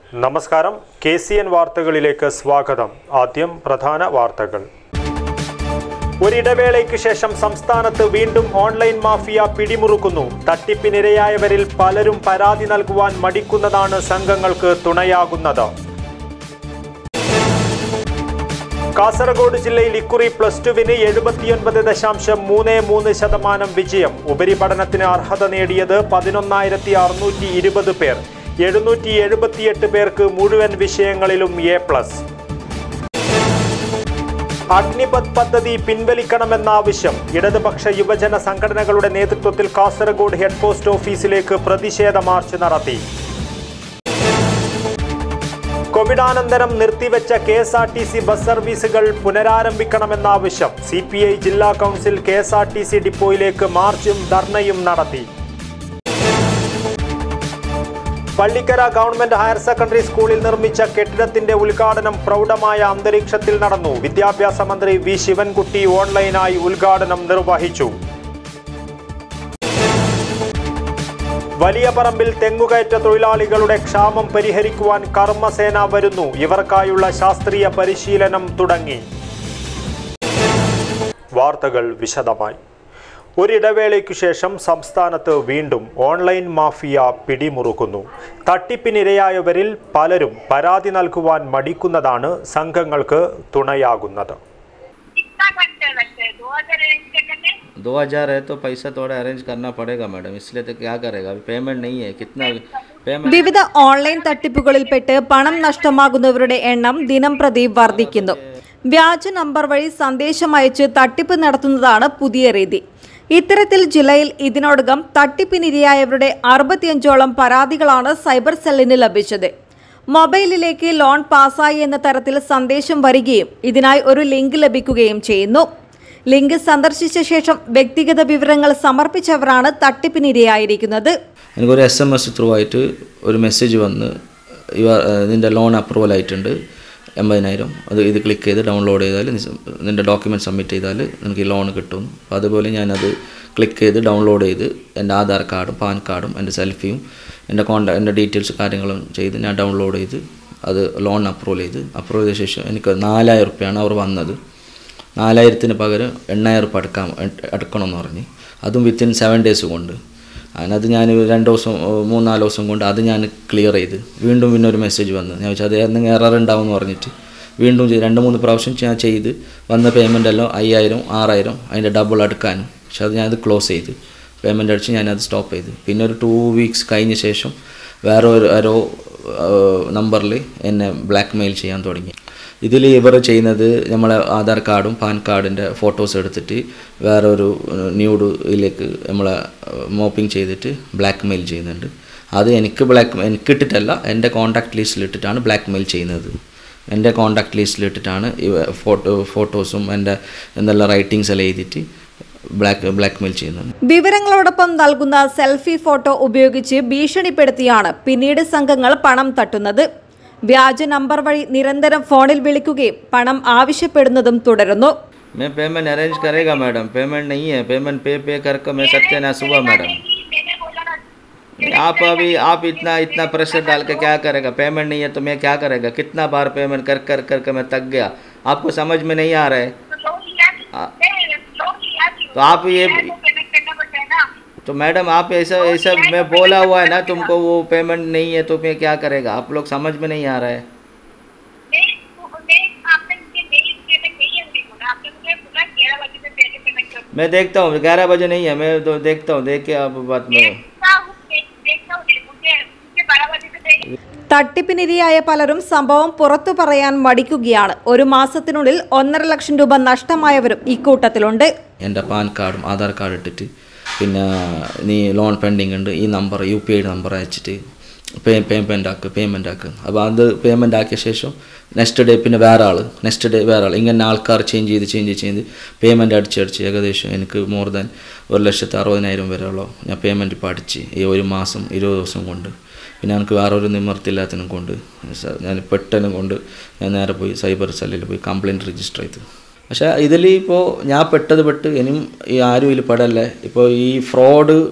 നമസ്കാരം K C N വാർത്തകളിലേക്ക് സ്വാഗതം ആദ്യം പ്രധാന വാർത്തകൾ ഒരിടവേളയ്ക്ക് ശേഷം സംസ്ഥാനത്ത് വീണ്ടും ഓൺലൈൻ മാഫിയ പിടിമുറുക്കുന്നു തട്ടിപ്പിനിരയായവരിൽ പലരും പരാതി നൽകുവാൻ മടിക്കുന്നതാണ് സംഘങ്ങൾക്ക് തുണയാകുന്നത് കാസർഗോഡ് ജില്ലയിൽ ഇക്കുറി പ്ലസ് ടുവിന് എഴുപത്തിയൊൻപത് ദശാംശം മൂന്ന് മൂന്ന് ശതമാനം വിജയം ഉപരിപഠനത്തിന് അർഹത നേടിയത് പതിനൊന്നായിരത്തി അറുന്നൂറ്റി ഇരുപത് പേർ എഴുന്നൂറ്റി എഴുപത്തിയെട്ട് പേർക്ക് മുഴുവൻ വിഷയങ്ങളിലും എ പ്ലസ് അഗ്നിപത് പദ്ധതി പിൻവലിക്കണമെന്ന ആവശ്യം ഇടതുപക്ഷ യുവജന സംഘടനകളുടെ നേതൃത്വത്തിൽ കാസർഗോഡ് ഹെഡ് പോസ്റ്റ് ഓഫീസിലേക്ക് പ്രതിഷേധ മാർച്ച് നടത്തി കോവിഡാനന്തരം നിർത്തിവെച്ച K S R T C bus സർവീസുകൾ പുനരാരംഭിക്കണമെന്ന ആവശ്യം സി പി ഐ ജില്ലാ council K S R T C ഡിപ്പോയിലേക്ക് മാർച്ചും ധർണയും നടത്തി പള്ളിക്കര ഗവൺമെന്റ് ഹയർ സെക്കൻഡറി സ്കൂളിൽ നിർമ്മിച്ച കെട്ടിടത്തിന്റെ ഉദ്ഘാടനം പ്രൗഢമായ അന്തരീക്ഷത്തിൽ നടന്നു വിദ്യാഭ്യാസ മന്ത്രി വി ശിവൻകുട്ടി ഓൺലൈനായി ഉദ്ഘാടനം നിർവഹിച്ചു വലിയ പറമ്പിൽ തെങ്ങുകയറ്റ തൊഴിലാളികളുടെ ക്ഷാമം പരിഹരിക്കുവാൻ കർമ്മസേന വരുന്നു ഇവർക്കായുള്ള ശാസ്ത്രീയ പരിശീലനം തുടങ്ങി വാർത്തകൾ വിശദമായി ഒരിടവേളയ്ക്കു ശേഷം സംസ്ഥാനത്ത് വീണ്ടും ഓൺലൈൻ മാഫിയ പിടിമുറുക്കുന്നു തട്ടിപ്പിനിരയായവരിൽ പലരും പരാതി നൽകുവാൻ മടിക്കുന്നതാണ് സംഘങ്ങൾക്ക് തുണയാകുന്നത് कितना घंटे लगते हैं दो हजार रेंज के करने दो हज़ार है तो पैसा थोड़ा अरेंज करना पड़ेगा मैडम इसलिए तो क्या करेगा अभी पेमेंट नहीं है कितना पेमेंट വിവിധ ഓൺലൈൻ തട്ടിപ്പുകളിൽപ്പെട്ട് പണം നഷ്ടമാകുന്നവരുടെ എണ്ണം ദിനം പ്രതി വർദ്ധിക്കുന്നു വ്യാജ നമ്പർ വഴി സന്ദേശം അയച്ച് തട്ടിപ്പ് നടത്തുന്നതാണ് പുതിയ രീതി ഇത്തരത്തിൽ ജില്ലയിൽ ഇതിനോടകം തട്ടിപ്പിനിരയായവരുടെ അറുപത്തിയഞ്ചോളം പരാതികളാണ് സൈബർ സെല്ലിന് ലഭിച്ചത് മൊബൈലിലേക്ക് ലോൺ പാസ്സായി എന്ന തരത്തിൽ സന്ദേശം വരികയും ഇതിനായി ഒരു ലിങ്ക് ലഭിക്കുകയും ചെയ്യുന്നു ലിങ്ക് സന്ദർശിച്ച ശേഷം വ്യക്തിഗത വിവരങ്ങൾ സമർപ്പിച്ചവരാണ് തട്ടിപ്പിനിരയായിരിക്കുന്നത് എനിക്കൊരു എസ് എം എസ് ത്രൂ ആയിട്ട് ഒരു മെസ്സേജ് വന്ന് ഇവ നിൻ്റെ ലോൺ അപ്രൂവൽ ആയിട്ടുണ്ട് എൺപതിനായിരം അത് ഇത് ക്ലിക്ക് ചെയ്ത് ഡൗൺലോഡ് ചെയ്താൽ നി- നിൻ്റെ ഡോക്യുമെൻറ്റ് സബ്മിറ്റ് ചെയ്താൽ നിനക്ക് ഈ ലോൺ കിട്ടും അപ്പോൾ അതുപോലെ ഞാനത് ക്ലിക്ക് ചെയ്ത് ഡൗൺലോഡ് ചെയ്ത് എൻ്റെ ആധാർ കാർഡും പാൻ കാർഡും എൻ്റെ സെൽഫിയും എൻ്റെ കോണ്ട എൻ്റെ ഡീറ്റെയിൽസ് കാര്യങ്ങളും ചെയ്ത് ഞാൻ ഡൗൺലോഡ് ചെയ്ത് അത് ലോൺ അപ്രൂവൽ ചെയ്ത് അപ്രൂവൽ ചെയ്ത ശേഷം എനിക്ക് നാലായിരം റുപ്യാണ് അവർ വന്നത് നാലായിരത്തിന് പകരം എണ്ണായിരം ഉറുപ്പ് അടക്കാം അടക്കണമെന്ന് പറഞ്ഞ് അതും വിത്തിൻ സെവൻ ഡേയ്സ് കൊണ്ട് അതിനത് ഞാൻ രണ്ട് ദിവസം ഏഹ് മൂന്നാല് ദിവസം കൊണ്ട് അത് ഞാൻ ക്ലിയർ ചെയ്ത് വീണ്ടും പിന്നെ ഒരു മെസ്സേജ് വന്നു ഞാൻ വെച്ചാൽ അത് എന്തെങ്കിലും എറർ ഉണ്ടാവും എന്ന് പറഞ്ഞിട്ട് വീണ്ടും ചെയ്ത് രണ്ട് മൂന്ന് പ്രാവശ്യം ഞാൻ ചെയ്ത് വന്ന പേയ്മെൻ്റ് എല്ലാം അയ്യായിരം ആറായിരം അതിൻ്റെ ഡബിൾ അടുക്കാനും പക്ഷെ അത് ഞാനത് ക്ലോസ് ചെയ്ത് പേയ്മെൻ്റ് അടിച്ച് ഞാനത് സ്റ്റോപ്പ് ചെയ്ത് പിന്നെ ഒരു ടു വീക്സ് കഴിഞ്ഞ ശേഷം വേറെ ഒരു ആരോ നമ്പറിൽ എന്നെ ബ്ലാക്ക് മെയിൽ ചെയ്യാൻ തുടങ്ങി ഇതിൽ ഇവർ ചെയ്യുന്നത് നമ്മളെ ആധാർ കാർഡും പാൻ കാർഡിൻ്റെ ഫോട്ടോസ് എടുത്തിട്ട് വേറെ ഒരു ന്യൂഡിലേക്ക് നമ്മളെ മോപ്പിംഗ് ചെയ്തിട്ട് ബ്ലാക്ക് മെയിൽ ചെയ്യുന്നുണ്ട് അത് എനിക്ക് ബ്ലാക്ക് എനിക്ക് ഇട്ടിട്ടല്ല എൻ്റെ കോൺടാക്ട് ലിസ്റ്റിൽ ഇട്ടിട്ടാണ് ബ്ലാക്ക് മെയിൽ ചെയ്യുന്നത് എൻ്റെ കോൺടാക്ട് ലിസ്റ്റിൽ ഇട്ടിട്ടാണ് ഇവ ഫോട്ടോ ഫോട്ടോസും എൻ്റെ എന്തെല്ലാം റൈറ്റിങ്സ് എല്ലാം എഴുതിയിട്ട് ബ്ലാക്ക് ബ്ലാക്ക് മെയിൽ ചെയ്യുന്നത് വിവരങ്ങളോടൊപ്പം നൽകുന്ന സെൽഫി ഫോട്ടോ ഉപയോഗിച്ച് ഭീഷണിപ്പെടുത്തിയാണ് പിന്നീട് സംഘങ്ങൾ പണം തട്ടുന്നത് വ്യാജ നമ്പർ വഴി നിരന്തരം ഫോണിൽ വിളിക്കുകയും പണം ആവശ്യപ്പെടുന്നതും തുടരുന്നു मैं पेमेंट अरेंज करेगा मैडम पेमेंट नहीं है पेमेंट पे पे करके मैं सत्यानाश हुआ मैडम मैंने बोला ना आप अभी आप इतना इतना प्रेशर डाल के क्या करेगा पेमेंट नहीं है तो मैं क्या करेगा कितना बार पेमेंट कर कर कर के मैं थक गया आपको समझ में नहीं आ रहा है तो लोन लिया थी हाँ। नहीं लोन लिया थी तो आप ये पेमेंट करना पड़ता है ना तो मैडम आप ऐसा ऐसा मैं बोला हुआ है ना तुमको वो पेमेंट नहीं है तो मैं क्या करेगा आप लोग समझ में नहीं आ रहा है नहीं तो मैं आपने मुझे नहीं पेमेंट नहीं है मुझे बोला आपने मुझे बोला ग्यारह बजे से पहले पेमेंट करो मैं देखता हूँ ग्यारह बजे नहीं है मैं तो देखता हूँ देख के आप बात में देखता हूँ देख- देखता हूँ मुझे मुझे बारह बजे से पहले തട്ടിപ്പിനിരയായ പലരും സംഭവം പുറത്തു പറയാൻ മടിക്കുകയാണ് ഒരു മാസത്തിനുള്ളിൽ ഒന്നര ലക്ഷം രൂപ നഷ്ടമായവരും ഇക്കൂട്ടത്തിലുണ്ട് എൻ്റെ പാൻ കാർഡും ആധാർ കാർഡ് ഇട്ടിട്ട് പിന്നെ നീ ലോൺ പെൻഡിങ് ഉണ്ട് ഈ number U P I number അയച്ചിട്ട് പേ പേയ്മെൻ്റ് ആക്ക് പേയ്മെൻ്റ് ആക്ക് അപ്പോൾ അത് പേയ്മെൻ്റ് ആക്കിയ ശേഷം നെക്സ്റ്റ് ഡേ പിന്നെ വേറെ ആൾ നെക്സ്റ്റ് ഡേ വേറെ ആൾ ഇങ്ങനെ ആൾക്കാർ ചേഞ്ച് ചെയ്ത് ചേഞ്ച് ചെയ്ത് പേയ്മെൻറ്റ് അടിച്ചടിച്ച് ഏകദേശം എനിക്ക് മോർ ദാൻ ഒരു ലക്ഷത്തി അറുപതിനായിരം വരെയുള്ള ഞാൻ പേയ്മെൻറ്റ് ഇപ്പോൾ അടിച്ച് ഈ ഒരു മാസം ഇരുപത് ദിവസം കൊണ്ട് പിന്നെ എനിക്ക് വേറെ ഒരു നിവർത്തില്ലാത്തതിനും കൊണ്ട് സ- ഞാൻ പെട്ടെന്ന് കൊണ്ട് ഞാൻ നേരെ പോയി സൈബർ സെല്ലിൽ പോയി കംപ്ലയിൻറ്റ് രജിസ്റ്റർ ചെയ്തു പക്ഷേ ഇതിൽ ഇപ്പോൾ ഞാൻ പെട്ടത് പെട്ട് ഇനിയും ഈ ആരും ഇതിൽ പെടല്ലേ ഇപ്പോൾ ഈ ഫ്രോഡ്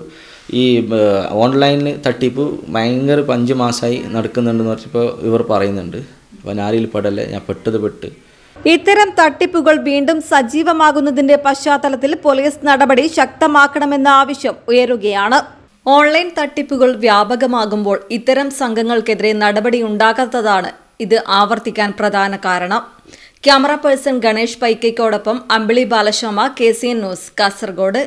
ഈ ഓൺലൈനിൽ തട്ടിപ്പ് ഭയങ്കര ഇപ്പം അഞ്ച് മാസമായി നടക്കുന്നുണ്ടെന്ന് പറഞ്ഞപ്പോൾ ഇവർ പറയുന്നുണ്ട് അപ്പോൾ ഞാൻ ആരിൽ പെടല്ലേ ഞാൻ പെട്ടത് പെട്ട് ഇത്തരം തട്ടിപ്പുകൾ വീണ്ടും സജീവമാകുന്നതിന്റെ പശ്ചാത്തലത്തിൽ പോലീസ് നടപടി ശക്തമാക്കണമെന്ന ആവശ്യം ഉയരുകയാണ് ഓൺലൈൻ തട്ടിപ്പുകൾ വ്യാപകമാകുമ്പോൾ ഇത്തരം സംഘങ്ങൾക്കെതിരെ നടപടി ഉണ്ടാകാത്തതാണ് ഇത് ആവർത്തിക്കാൻ പ്രധാന കാരണം ക്യാമറ പേഴ്സൺ ഗണേഷ് പൈക്കയ്ക്കോടൊപ്പം Ambili Balasharma K C N news Kasaragod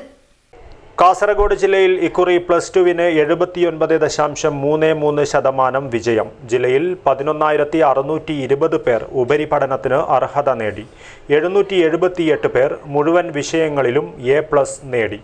Kasaragod ജില്ലയിൽ ഇക്കുറി പ്ലസ് ടുവിന് എഴുപത്തിയൊൻപത് ദശാംശം മൂന്ന് മൂന്ന് ശതമാനം വിജയം ജില്ലയിൽ പതിനൊന്നായിരത്തി അറുന്നൂറ്റി ഇരുപത് പേർ ഉപരിപഠനത്തിന് അർഹത നേടി എഴുന്നൂറ്റി എഴുപത്തിയെട്ട് പേർ മുഴുവൻ വിഷയങ്ങളിലും എ പ്ലസ് നേടി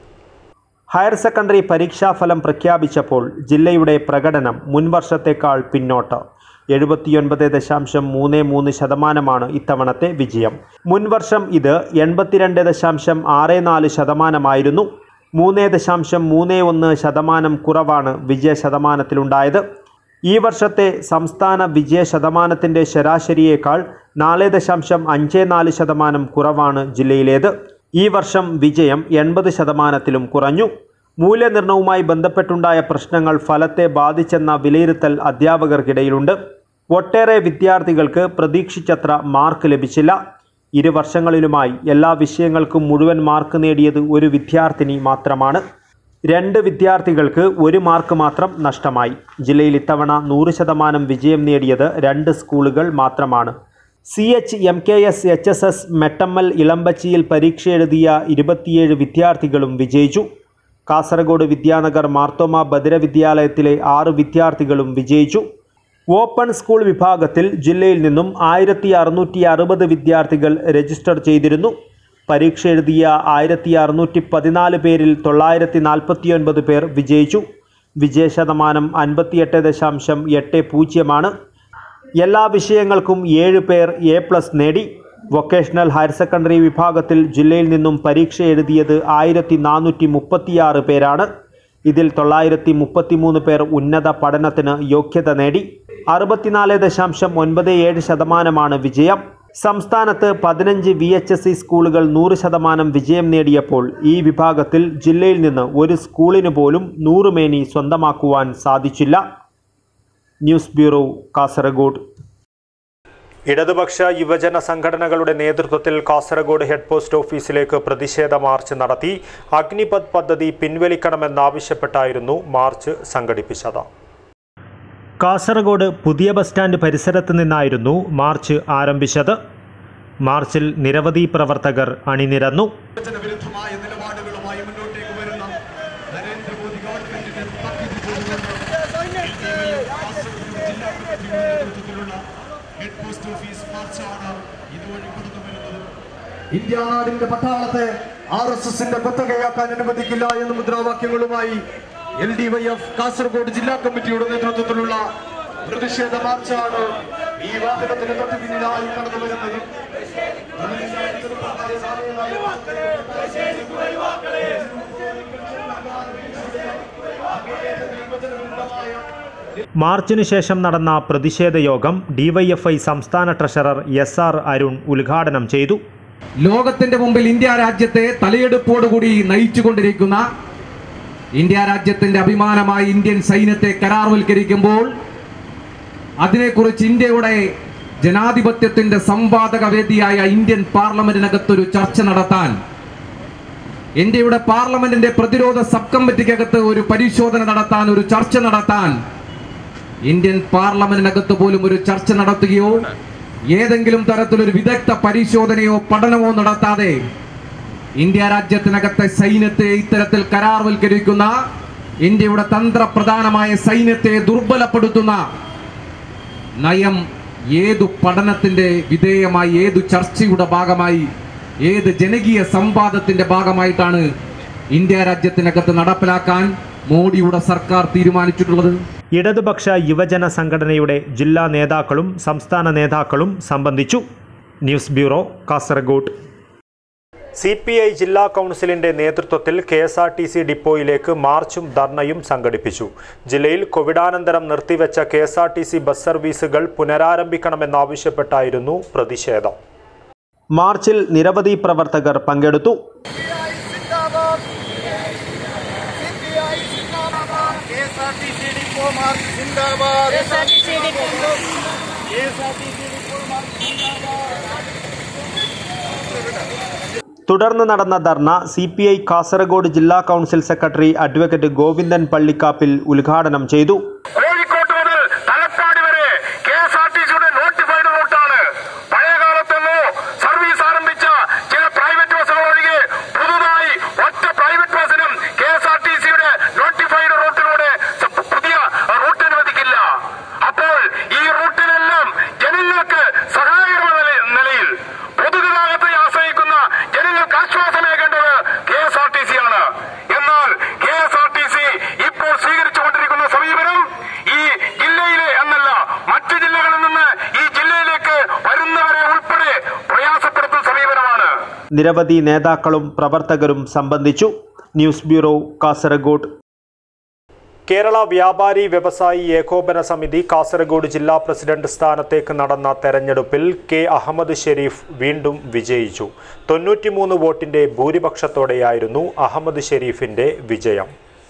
ഹയർ സെക്കൻഡറി പരീക്ഷാഫലം പ്രഖ്യാപിച്ചപ്പോൾ ജില്ലയുടെ പ്രകടനം മുൻവർഷത്തേക്കാൾ പിന്നോട്ട് എഴുപത്തിയൊൻപത് ദശാംശം മൂന്ന് മൂന്ന് ശതമാനമാണ് ഇത്തവണത്തെ വിജയം മുൻവർഷം ഇത് എൺപത്തിരണ്ട് ദശാംശം ആറ് നാല് ശതമാനമായിരുന്നു മൂന്ന് ദശാംശം മൂന്ന് ഒന്ന് ശതമാനം കുറവാണ് വിജയ ശതമാനത്തിലുണ്ടായത് ഈ വർഷത്തെ സംസ്ഥാന വിജയ ശതമാനത്തിൻ്റെ ശരാശരിയേക്കാൾ നാല് ദശാംശം അഞ്ച് നാല് ശതമാനം കുറവാണ് ജില്ലയിലേത് ഈ വർഷം വിജയം എൺപത് ശതമാനത്തിലും കുറഞ്ഞു മൂല്യനിർണ്ണയവുമായി ബന്ധപ്പെട്ടുണ്ടായ പ്രശ്നങ്ങൾ ഫലത്തെ ബാധിച്ചെന്ന വിലയിരുത്തൽ അധ്യാപകർക്കിടയിലുണ്ട് ഒട്ടേറെ വിദ്യാർത്ഥികൾക്ക് പ്രതീക്ഷിച്ചത്ര മാർക്ക് ലഭിച്ചില്ല ഇരു വർഷങ്ങളിലുമായി എല്ലാ വിഷയങ്ങൾക്കും മുഴുവൻ മാർക്ക് നേടിയത് ഒരു വിദ്യാർത്ഥിനി മാത്രമാണ് രണ്ട് വിദ്യാർത്ഥികൾക്ക് ഒരു മാർക്ക് മാത്രം നഷ്ടമായി ജില്ലയിൽ ഇത്തവണ നൂറ് ശതമാനം വിജയം നേടിയത് രണ്ട് സ്കൂളുകൾ മാത്രമാണ് C H M K S H S S Mettammal ഇളമ്പച്ചിയിൽ പരീക്ഷ എഴുതിയ ഇരുപത്തിയേഴ് വിദ്യാർത്ഥികളും വിജയിച്ചു കാസർഗോഡ് വിദ്യാനഗർ മാർത്തോമ ഭദ്ര വിദ്യാലയത്തിലെ ആറ് വിദ്യാർത്ഥികളും വിജയിച്ചു ഓപ്പൺ സ്കൂൾ വിഭാഗത്തിൽ ജില്ലയിൽ നിന്നും ആയിരത്തി അറുന്നൂറ്റി അറുപത് വിദ്യാർത്ഥികൾ രജിസ്റ്റർ ചെയ്തിരുന്നു പരീക്ഷ എഴുതിയ ആയിരത്തി അറുന്നൂറ്റി പതിനാല് പേരിൽ തൊള്ളായിരത്തി നാൽപ്പത്തിയൊൻപത് പേർ വിജയിച്ചു വിജയശതമാനം അൻപത്തിയെട്ട് ദശാംശം എട്ട് പൂജ്യമാണ് എല്ലാ വിഷയങ്ങൾക്കും ഏഴ് പേർ എ പ്ലസ് നേടി വൊക്കേഷണൽ ഹയർ സെക്കൻഡറി വിഭാഗത്തിൽ ജില്ലയിൽ നിന്നും പരീക്ഷ എഴുതിയത് ആയിരത്തി നാനൂറ്റി മുപ്പത്തിയാറ് പേരാണ് ഇതിൽ തൊള്ളായിരത്തി മുപ്പത്തിമൂന്ന് പേർ ഉന്നത പഠനത്തിന് യോഗ്യത നേടി അറുപത്തിനാല് ദശാംശം ഒൻപത് ഏഴ് ശതമാനമാണ് വിജയം സംസ്ഥാനത്ത് പതിനഞ്ച് വി എച്ച് എസ് സി സ്കൂളുകൾ നൂറ് ശതമാനം വിജയം നേടിയപ്പോൾ ഈ വിഭാഗത്തിൽ ജില്ലയിൽ നിന്ന് ഒരു സ്കൂളിന് പോലും നൂറ് മേനി സ്വന്തമാക്കുവാൻ സാധിച്ചില്ല ന്യൂസ് ബ്യൂറോ കാസർഗോഡ് ഇടതുപക്ഷ യുവജന സംഘടനകളുടെ നേതൃത്വത്തിൽ കാസർഗോഡ് ഹെഡ് പോസ്റ്റ് ഓഫീസിലേക്ക് പ്രതിഷേധ മാർച്ച് നടത്തി അഗ്നിപത് പദ്ധതി പിൻവലിക്കണമെന്നാവശ്യപ്പെട്ടായിരുന്നു മാർച്ച് സംഘടിപ്പിച്ചത് കാസർഗോഡ് പുതിയ ബസ് സ്റ്റാൻഡ് പരിസരത്ത് നിന്നായിരുന്നു മാർച്ച് ആരംഭിച്ചത് മാർച്ചിൽ നിരവധി പ്രവർത്തകർ അണിനിരന്നു വിരുദ്ധമായ നിലപാടുകളുമായി മുന്നോട്ടേക്ക് വരുന്ന നരേന്ദ്രമോദി ഗവൺമെന്റിന്റെ ജില്ലാ കമ്മിറ്റിയുടെ നേതൃത്വത്തിലുള്ള ഹെഡ് പോസ്റ്റ് ഓഫീസ് മാർച്ചാണ് ഇതുവഴി കടന്നു വരുന്നത് ഇന്ത്യ നാടിന്റെ പട്ടാളത്തെ ആർ എസ് എസിന്റെ കുത്തകയാക്കാൻ അനുവദിക്കില്ല എന്ന മുദ്രാവാക്യങ്ങളുമായി L D Y F Kasaragod ജില്ലാ കമ്മിറ്റിയുടെ നേതൃത്വത്തിലുള്ള പ്രതിഷേധ മാർച്ചാണ് ഈ വാഹനത്തിന് തൊട്ട് പിന്നിലായി കടന്നു വരുന്നത് മാർച്ചിനു ശേഷം നടന്ന പ്രതിഷേധ യോഗം ഡിവൈഎഫ്ഐ സംസ്ഥാന ട്രഷറർ എസ് ആർ അരുൺ ഉദ്ഘാടനം ചെയ്തു ലോകത്തിന്റെ മുമ്പിൽ ഇന്ത്യ രാജ്യത്തെ തലയെടുപ്പോടുകൂടി നയിച്ചുകൊണ്ടിരിക്കുന്ന ഇന്ത്യ രാജ്യത്തിന്റെ അഭിമാനമായി ഇന്ത്യൻ സൈന്യത്തെ കരാർവൽക്കരിക്കുമ്പോൾ അതിനെക്കുറിച്ച് ഇന്ത്യയുടെ ജനാധിപത്യത്തിന്റെ സംവാദക വേദിയായ ഇന്ത്യൻ പാർലമെന്റിനകത്തൊരു ചർച്ച നടത്താൻ ഇന്ത്യയുടെ പാർലമെന്റിന്റെ പ്രതിരോധ സബ് കമ്മിറ്റിക്കകത്ത് ഒരു പരിശോധന നടത്താൻ ഒരു ചർച്ച നടത്താൻ ഇന്ത്യൻ പാർലമെന്റിനകത്ത് പോലും ഒരു ചർച്ച നടത്തുകയോ ഏതെങ്കിലും തരത്തിലൊരു വിദഗ്ധ പരിശോധനയോ പഠനമോ നടത്താതെ ഇന്ത്യ രാജ്യത്തിനകത്തെ സൈന്യത്തെ ഇത്തരത്തിൽ കരാർവൽക്കരിക്കുന്ന ഇന്ത്യയുടെ തന്ത്രപ്രധാനമായ സൈന്യത്തെ ദുർബലപ്പെടുത്തുന്ന നയം ഏതു പഠനത്തിന്റെ വിധേയമായി ഏതു ചർച്ചയുടെ ഭാഗമായി ഏത് ജനകീയ സംവാദത്തിന്റെ ഭാഗമായിട്ടാണ് ഇന്ത്യ രാജ്യത്തിനകത്ത് നടപ്പിലാക്കാൻ മോഡിയുടെ സർക്കാർ തീരുമാനിച്ചിട്ടുള്ളത് ഇടതുപക്ഷ യുവജന സംഘടനയുടെ ജില്ലാ നേതാക്കളും സംസ്ഥാന നേതാക്കളും സംബന്ധിച്ചു news bureau Kasaragod C P I ജില്ലാ കൗൺസിലിന്റെ നേതൃത്വത്തിൽ K S R T C ഡിപ്പോയിലേക്ക് മാർച്ചും ധർണയും സംഘടിപ്പിച്ചു ജില്ലയിൽ കോവിഡാനന്തരം നിർത്തിവെച്ച K S R T C bus സർവീസുകൾ പുനരാരംഭിക്കണമെന്നാവശ്യപ്പെട്ടായിരുന്നു പ്രതിഷേധം മാർച്ചിൽ നിരവധി പ്രവർത്തകർ പങ്കെടുത്തു സിന്ദാബാദ് സിപിഐ സിന്ദാബാദ് തുടർന്ന് നടന്ന ധർണ സി പി ഐ കാസർഗോഡ് ജില്ലാ council secretary advocate Govindan Pallikkappil ഉദ്ഘാടനം ചെയ്തു കോഴിക്കോട്ട് മുതൽ തലപ്പാടി വരെ കെ എസ് ആർ ടി സിയുടെ നോട്ടിഫൈഡ് റൂട്ടാണ് പഴയ കാലത്തൊന്നോ സർവീസ് ആരംഭിച്ച ചില പ്രൈവറ്റ് ബസ്സുകൾ ഒഴികെ പുതുതായി ഒറ്റ പ്രൈവറ്റ് ബസ്സിനും കെ എസ് ആർ ടി സിയുടെ നോട്ടിഫൈഡ് റൂട്ടിലൂടെ സ- പുതിയ റൂട്ട് അനുവദിക്കില്ല അപ്പോൾ ഈ റൂട്ടിലെല്ലാം ജനങ്ങൾക്ക് സഹായകരമായ നില- നിലയിൽ പൊതുഗതാഗതത്തെ ആശ്രയിക്കുന്ന ജനങ്ങൾക്ക് ആശ്വാസമേകേണ്ടത് K S R T C ആണ് എന്നാൽ K S R T C ഇപ്പോൾ സ്വീകരിച്ചുകൊണ്ടിരിക്കുന്ന സമീപനം ഈ ജില്ലയിലെ എന്നല്ല മറ്റു ജില്ലകളിൽ നിന്ന് ഈ ജില്ലയിലേക്ക് വരുന്നവരെ ഉൾപ്പെടെ പ്രയാസപ്പെടുത്തുന്ന സമീപനമാണ് നിരവധി നേതാക്കളും പ്രവർത്തകരും സംബന്ധിച്ചു ന്യൂസ് ബ്യൂറോ കാസർഗോഡ് കേരള വ്യാപാരി വ്യവസായി ഏകോപന സമിതി കാസർഗോഡ് ജില്ലാ പ്രസിഡന്റ് സ്ഥാനത്തേക്ക് നടന്ന തെരഞ്ഞെടുപ്പിൽ കെ അഹമ്മദ് ഷെരീഫ് വീണ്ടും വിജയിച്ചു തൊണ്ണൂറ്റിമൂന്ന് വോട്ടിന്റെ ഭൂരിപക്ഷത്തോടെയായിരുന്നു അഹമ്മദ് ഷെരീഫിന്റെ വിജയം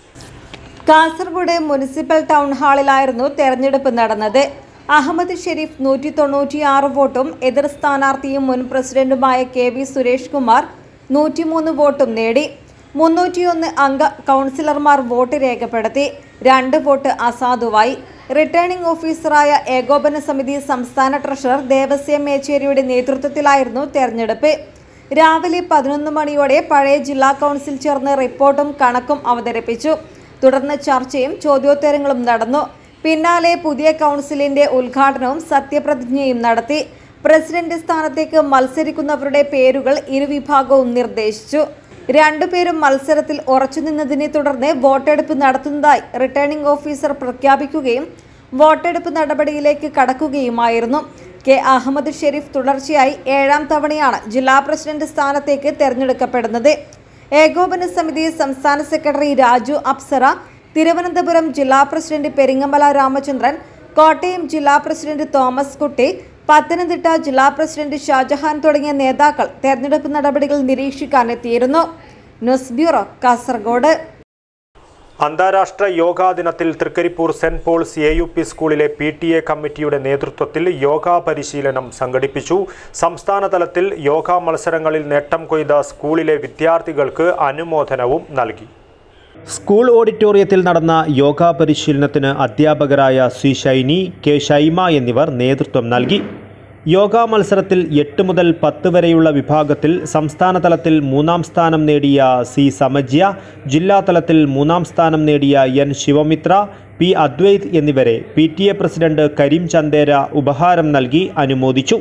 കാസർഗോഡ് മുനിസിപ്പൽ ടൗൺ ഹാളിലായിരുന്നു തെരഞ്ഞെടുപ്പ് നടന്നത് അഹമ്മദ് ഷെരീഫ് നൂറ്റി തൊണ്ണൂറ്റിയാറ് വോട്ടും എതിർ സ്ഥാനാർത്ഥിയും മുൻ പ്രസിഡന്റുമായ കെ വി സുരേഷ് കുമാർ നൂറ്റിമൂന്ന് വോട്ടും നേടി മുന്നൂറ്റിയൊന്ന് അംഗ കൗൺസിലർമാർ വോട്ട് രേഖപ്പെടുത്തി രണ്ട് വോട്ട് അസാധുവായി റിട്ടേണിംഗ് ഓഫീസറായ ഏകോപന സമിതി സംസ്ഥാന ട്രഷറർ ദേവസ്യം മേച്ചേരിയുടെ നേതൃത്വത്തിലായിരുന്നു തെരഞ്ഞെടുപ്പ് രാവിലെ പതിനൊന്ന് മണിയോടെ പഴയ ജില്ലാ കൗൺസിൽ ചേർന്ന് റിപ്പോർട്ടും കണക്കും അവതരിപ്പിച്ചു തുടർന്ന് ചർച്ചയും ചോദ്യോത്തരങ്ങളും നടന്നു പിന്നാലെ പുതിയ കൗൺസിലിന്റെ ഉദ്ഘാടനവും സത്യപ്രതിജ്ഞയും നടത്തി പ്രസിഡന്റ് സ്ഥാനത്തേക്ക് മത്സരിക്കുന്നവരുടെ പേരുകൾ ഇരുവിഭാഗവും നിർദ്ദേശിച്ചു രണ്ടുപേരും മത്സരത്തിൽ ഉറച്ചുനിന്നതിനെ തുടർന്ന് വോട്ടെടുപ്പ് നടത്തുന്നതായി റിട്ടേണിംഗ് ഓഫീസർ പ്രഖ്യാപിക്കുകയും വോട്ടെടുപ്പ് നടപടിയിലേക്ക് കടക്കുകയുമായിരുന്നു കെ അഹമ്മദ് ഷെരീഫ് തുടർച്ചയായി ഏഴാം തവണയാണ് ജില്ലാ പ്രസിഡന്റ് സ്ഥാനത്തേക്ക് തെരഞ്ഞെടുക്കപ്പെടുന്നത് ഏകോപന സമിതി സംസ്ഥാന സെക്രട്ടറി രാജു അപ്സറ തിരുവനന്തപുരം ജില്ലാ പ്രസിഡന്റ് പെരിങ്ങമല രാമചന്ദ്രൻ കോട്ടയം ജില്ലാ പ്രസിഡന്റ് തോമസ് കുട്ടി പത്തനംതിട്ട ജില്ലാ പ്രസിഡന്റ് ഷാജഹാൻ തുടങ്ങിയ നേതാക്കൾ തെരഞ്ഞെടുപ്പ് നടപടികൾ നിരീക്ഷിക്കാനെത്തിയിരുന്നു ന്യൂസ് ബ്യൂറോ കാസർഗോഡ് അന്താരാഷ്ട്ര യോഗാ ദിനത്തിൽ Trikaripur saint Paul's A U P സ്കൂളിലെ പി ടി എ കമ്മിറ്റിയുടെ നേതൃത്വത്തിൽ യോഗാ പരിശീലനം സംഘടിപ്പിച്ചു സംസ്ഥാന തലത്തിൽ യോഗാ മത്സരങ്ങളിൽ നേട്ടം കൊയ്ത സ്കൂളിലെ വിദ്യാർത്ഥികൾക്ക് അനുമോദനവും നൽകി സ്കൂൾ ഓഡിറ്റോറിയത്തിൽ നടന്ന യോഗാ പരിശീലനത്തിന് അധ്യാപകരായ സി ഷൈനി കെ ഷൈമ എന്നിവർ നേതൃത്വം നൽകി യോഗാ മത്സരത്തിൽ എട്ട് മുതൽ പത്ത് വരെയുള്ള വിഭാഗത്തിൽ സംസ്ഥാന തലത്തിൽ മൂന്നാം സ്ഥാനം നേടിയ സി സമജ്യ ജില്ലാ തലത്തിൽ മൂന്നാം സ്ഥാനം നേടിയ എൻ ശിവമിത്ര പി അദ്വൈത് എന്നിവരെ P T A president Kareem Chandera ഉപഹാരം നൽകി അനുമോദിച്ചു